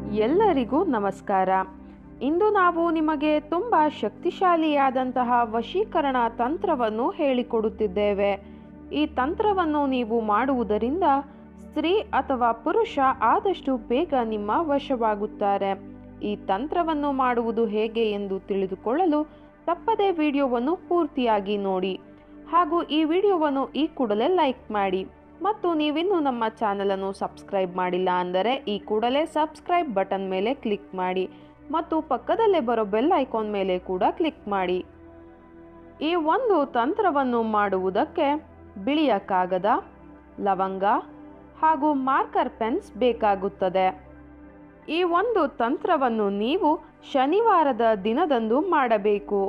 ಎಲ್ಲರಿಗೂ ನಮಸ್ಕಾರ ಇಂದು ನಾವು ನಿಮಗೆ ತುಂಬ ಶಕ್ತಿಶಾಲಿಯಾದಂತಹ ವಶೀಕರಣ ತಂತ್ರವನ್ನು ಹೇಳಿಕೊಡುತ್ತಿದ್ದೇವೆ ಈ ತಂತ್ರವನ್ನು ನೀವು ಮಾಡುವುದರಿಂದ ಸ್ತ್ರೀ ಅಥವಾ ಪುರುಷ ಆದಷ್ಟು ಬೇಗ ನಿಮ್ಮ ವಶವಾಗುತ್ತಾರೆ ಈ ತಂತ್ರವನ್ನು ಮಾಡುವುದು ಹೇಗೆ ಎಂದು ತಿಳಿದುಕೊಳ್ಳಲು ತಪ್ಪದೇ ವಿಡಿಯೋವನ್ನು ಪೂರ್ತಿಯಾಗಿ ನೋಡಿ ಹಾಗೂ ಈ ವಿಡಿಯೋವನ್ನು ಈ ಕೂಡಲೇ ಲೈಕ್ ಮಾಡಿ ಮತ್ತು ನೀವಿನ್ನೂ ನಮ್ಮ ಚಾನಲನ್ನು ಸಬ್ಸ್ಕ್ರೈಬ್ ಮಾಡಿಲ್ಲ ಅಂದರೆ ಈ ಕೂಡಲೇ ಸಬ್ಸ್ಕ್ರೈಬ್ ಬಟನ್ ಮೇಲೆ ಕ್ಲಿಕ್ ಮಾಡಿ ಮತ್ತು ಪಕ್ಕದಲ್ಲೇ ಬರೋ ಬೆಲ್ ಐಕಾನ್ ಮೇಲೆ ಕೂಡ ಕ್ಲಿಕ್ ಮಾಡಿ ಈ ಒಂದು ತಂತ್ರವನ್ನು ಮಾಡುವುದಕ್ಕೆ ಬಿಳಿಯ ಕಾಗದ ಲವಂಗ ಹಾಗೂ ಮಾರ್ಕರ್ ಪೆನ್ಸ್ ಬೇಕಾಗುತ್ತದೆ ಈ ಒಂದು ತಂತ್ರವನ್ನು ನೀವು ಶನಿವಾರದ ದಿನದಂದು ಮಾಡಬೇಕು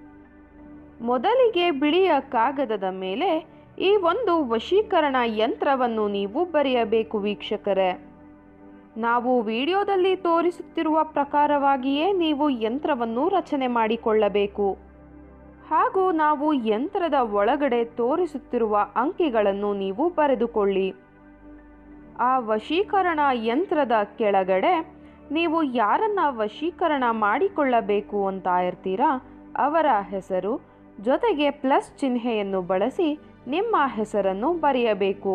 ಮೊದಲಿಗೆ ಬಿಳಿಯ ಕಾಗದದ ಮೇಲೆ ಈ ಒಂದು ವಶೀಕರಣ ಯಂತ್ರವನ್ನು ನೀವು ಬರೆಯಬೇಕು ವೀಕ್ಷಕರೇ ನಾವು ವಿಡಿಯೋದಲ್ಲಿ ತೋರಿಸುತ್ತಿರುವ ಪ್ರಕಾರವಾಗಿಯೇ ನೀವು ಯಂತ್ರವನ್ನು ರಚನೆ ಮಾಡಿಕೊಳ್ಳಬೇಕು ಹಾಗೂ ನಾವು ಯಂತ್ರದ ಒಳಗಡೆ ತೋರಿಸುತ್ತಿರುವ ಅಂಕಿಗಳನ್ನು ನೀವು ಬರೆದುಕೊಳ್ಳಿ ಆ ವಶೀಕರಣ ಯಂತ್ರದ ಕೆಳಗಡೆ ನೀವು ಯಾರನ್ನ ವಶೀಕರಣ ಮಾಡಿಕೊಳ್ಳಬೇಕು ಅಂತ ಇರ್ತೀರಾ ಅವರ ಹೆಸರು ಜೊತೆಗೆ ಪ್ಲಸ್ ಚಿಹ್ನೆಯನ್ನು ಬಳಸಿ ನಿಮ್ಮ ಹೆಸರನ್ನು ಬರೆಯಬೇಕು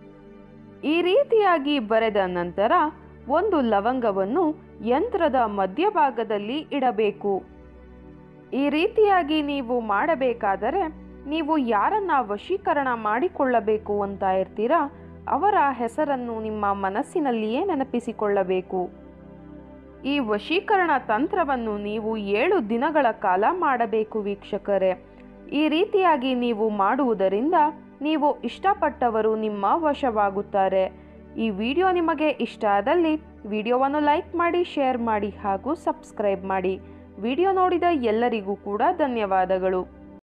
ಈ ರೀತಿಯಾಗಿ ಬರೆದ ನಂತರ ಒಂದು ಲವಂಗವನ್ನು ಯಂತ್ರದ ಮಧ್ಯಭಾಗದಲ್ಲಿ ಇಡಬೇಕು ಈ ರೀತಿಯಾಗಿ ನೀವು ಮಾಡಬೇಕಾದರೆ ನೀವು ಯಾರನ್ನ ವಶೀಕರಣ ಮಾಡಿಕೊಳ್ಳಬೇಕು ಅಂತ ಇರ್ತೀರಾ ಅವರ ಹೆಸರನ್ನು ನಿಮ್ಮ ಮನಸ್ಸಿನಲ್ಲಿಯೇ ನೆನಪಿಸಿಕೊಳ್ಳಬೇಕು ಈ ವಶೀಕರಣ ತಂತ್ರವನ್ನು ನೀವು ಏಳು ದಿನಗಳ ಕಾಲ ಮಾಡಬೇಕು ವೀಕ್ಷಕರೇ ಈ ರೀತಿಯಾಗಿ ನೀವು ಮಾಡುವುದರಿಂದ ನೀವು ಇಷ್ಟಪಟ್ಟವರು ನಿಮ್ಮ ವಶವಾಗುತ್ತಾರೆ ಈ ವಿಡಿಯೋ ನಿಮಗೆ ಇಷ್ಟ ಆದಲ್ಲಿ ವಿಡಿಯೋವನ್ನು ಲೈಕ್ ಮಾಡಿ ಶೇರ್ ಮಾಡಿ ಹಾಗೂ ಸಬ್ಸ್ಕ್ರೈಬ್ ಮಾಡಿ ವಿಡಿಯೋ ನೋಡಿದ ಎಲ್ಲರಿಗೂ ಕೂಡ ಧನ್ಯವಾದಗಳು